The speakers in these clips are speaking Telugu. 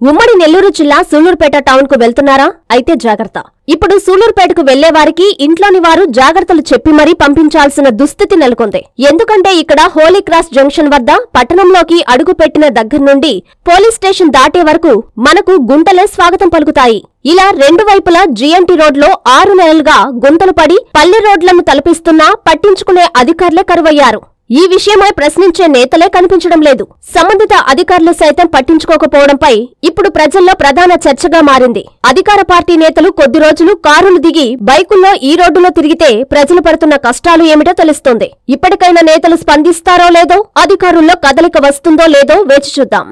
ఉమ్మడి నెల్లూరు జిల్లా సూళ్లూరుపేట టౌన్ కు వెళ్తున్నారా అయితే జాగ్రత్త ఇప్పుడు సూళ్లూరుపేటకు వెళ్లే వారికి ఇంట్లోని వారు జాగ్రత్తలు చెప్పి మరీ పంపించాల్సిన దుస్థితి నెలకొంది ఎందుకంటే ఇక్కడ హోలీ క్రాస్ జంక్షన్ వద్ద పట్టణంలోకి అడుగు పెట్టిన దగ్గర నుండి పోలీస్ స్టేషన్ దాటే వరకు మనకు గుంటలే స్వాగతం పలుకుతాయి ఇలా రెండు వైపులా జీఎన్టీ రోడ్లో ఆరు నెలలుగా గుంతలు పడి పల్లె రోడ్లను తలపిస్తున్నా పట్టించుకునే అధికారులే కరువయ్యారు ఈ విషయమై ప్రశ్నించే నేతలే కనిపించడం లేదు సంబంధిత అధికారులు సైతం పట్టించుకోకపోవడంపై ఇప్పుడు ప్రజల్లో ప్రధాన చర్చగా మారింది అధికార పార్టీ నేతలు కొద్ది రోజులు కారులు దిగి బైకుల్లో ఈ రోడ్డులో తిరిగితే ప్రజలు పడుతున్న కష్టాలు ఏమిటో తెలుస్తోంది ఇప్పటికైనా నేతలు స్పందిస్తారో లేదో అధికారుల్లో కదలిక వస్తుందో లేదో వేచి చూద్దాం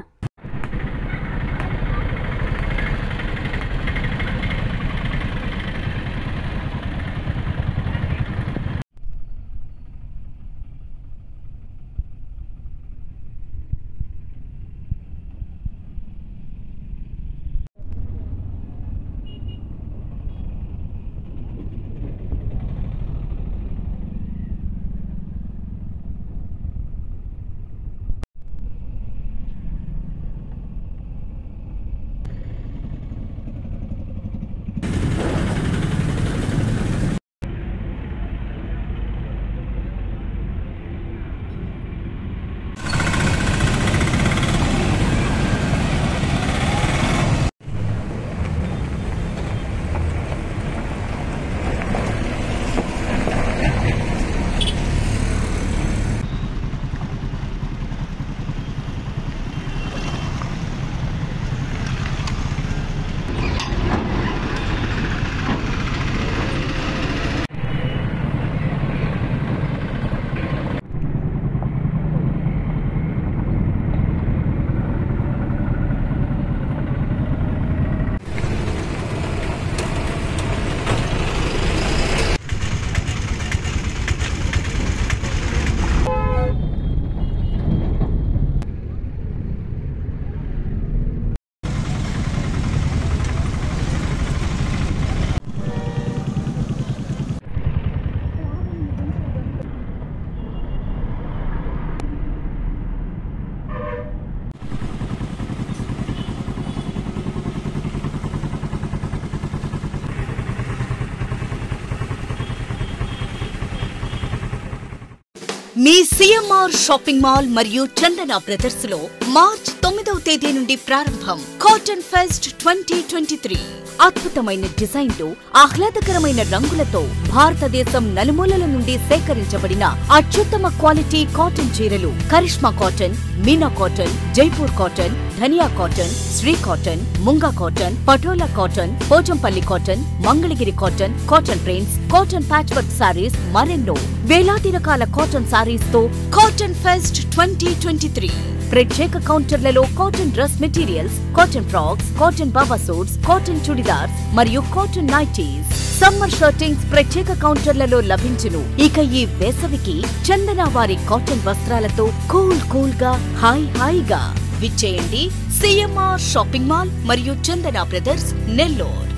మీ సిఎంఆర్ షాపింగ్ మాల్ మరియు చందన బ్రదర్స్ లో మార్చ్ తొమ్మిదవ తేదీ నుండి ప్రారంభం cotton fest twenty twenty three అద్భుతమైన డిజైన్లు ఆహ్లాదకరమైన రంగులతో భారతదేశం నలుమూలల నుండి సేకరించబడిన అత్యుత్తమ క్వాలిటీ కాటన్ చీరలు Karishma cotton Meena cotton Jaipur cotton Dhaniya cotton Shri cotton Munga cotton Patola cotton Pochampalli cotton Mangalagiri cotton cotton prints cotton patch work saris మరెన్నో వేలాది రకాల కాటన్ సారీస్ తో cotton fest twenty twenty three ప్రత్యేక కౌంటర్లలో cotton dress materials cotton frocks cotton baba suits cotton churidars మరియు కాటన్ నైటీస్ సమ్మర్ షర్టింగ్స్ ప్రత్యేక కౌంటర్లలో లభించును ఇక ఈ వేసవికి చందన వారి కాటన్ వస్త్రాలతో కూల్ కూల్ గా హాయ్ హాయిగా విచ్చేయండి సిఎంఆర్ షాపింగ్ మాల్ మరియు చందన బ్రదర్స్ నెల్లూరు